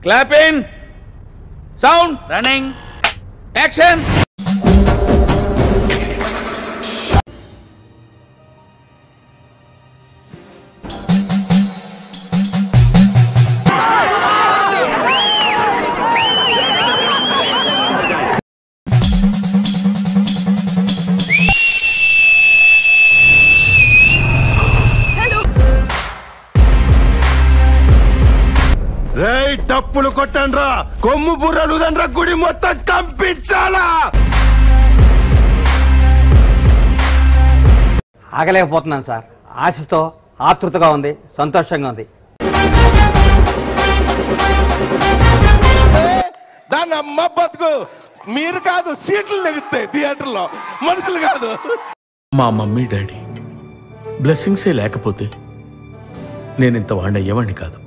clap in sound running action రేయ్ టప్పులు కొట్టండ్రా కొమ్ము బుర్రలు దండ్రా గుడి మొత్తం కంపించాలా ఆగలేకపోతున్నాను సార్ ఆశతో ఆతృతగా ఉంది సంతోషంగా ఉంది దాన్ని అమ్మ బతుకు మీరు కాదు సీట్లు నెగుతాయి థియేటర్లో మనుషులు కాదు మా మమ్మీ డాడీ బ్లెస్సింగ్సే లేకపోతే నేను ఇంత వాడిని అయ్యేవాడిని కాదు